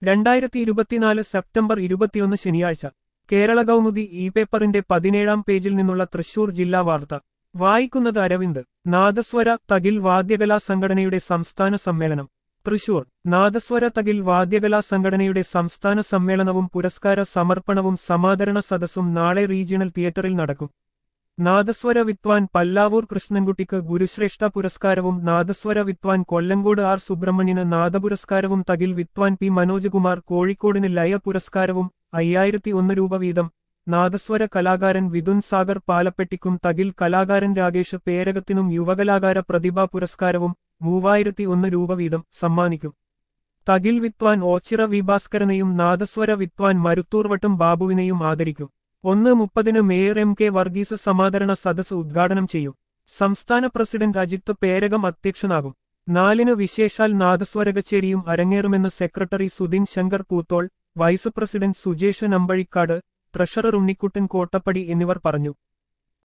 രണ്ടായിരത്തി ഇരുപത്തിനാല് സെപ്റ്റംബർ ഇരുപത്തിയൊന്ന് ശനിയാഴ്ച കേരള കൗമുദി ഇ പേപ്പറിന്റെ പതിനേഴാം പേജിൽ നിന്നുള്ള തൃശൂർ ജില്ലാ വാർത്ത വായിക്കുന്നത് അരവിന്ദ് നാദസ്വര തകിൽ വാദ്യകലാ സംഘടനയുടെ സംസ്ഥാന സമ്മേളനം തൃശൂർ നാദസ്വര തകിൽ വാദ്യകലാ സംഘടനയുടെ സംസ്ഥാന സമ്മേളനവും പുരസ്കാര സമർപ്പണവും സമാദരണ സദസ്സും നാളെ റീജിയണൽ തിയേറ്ററിൽ നടക്കും നാദസ്വര വിദ്വാൻ പല്ലാവൂർ കൃഷ്ണൻകുട്ടിക്ക് ഗുരുശ്രേഷ്ഠ പുരസ്കാരവും നാദസ്വര വിദ്വാൻ കൊല്ലങ്കോട് ആർ സുബ്രഹ്മണ്യന് നാദപുരസ്കാരവും തകിൽ വിദ്വാൻ പി മനോജ്കുമാർ കോഴിക്കോടിന് ലയ പുരസ്കാരവും അയ്യായിരത്തി ഒന്ന് രൂപ വീതം നാദസ്വര കലാകാരൻ വിതുൻ സാഗർ പാലപ്പെട്ടിക്കും തകിൽ കലാകാരൻ രാകേഷ് പേരകത്തിനും യുവകലാകാര പ്രതിഭാ പുരസ്കാരവും മൂവായിരത്തി ഒന്ന് രൂപ വീതം സമ്മാനിക്കും തകിൽ വിദ്വാൻ ഓച്ചിറ വിഭാസ്കരനെയും നാദസ്വര വിദ്വാൻ മരുത്തൂർവട്ടം ബാബുവിനെയും ആദരിക്കും ഒന്ന് മുപ്പതിന് മേയർ എം കെ വർഗീസ് സമാദരണ സദസ് ഉദ്ഘാടനം ചെയ്യും സംസ്ഥാന പ്രസിഡന്റ് അജിത്ത് പേരകം അധ്യക്ഷനാകും നാലിന് വിശേഷാൽ നാദസ്വര കച്ചേരിയും അരങ്ങേറുമെന്ന് secretary Sudhin Shankar Poothol vice president Sujesh Nambazhikkad treasurer Unnikuttan Kottappadi എന്നിവർ പറഞ്ഞു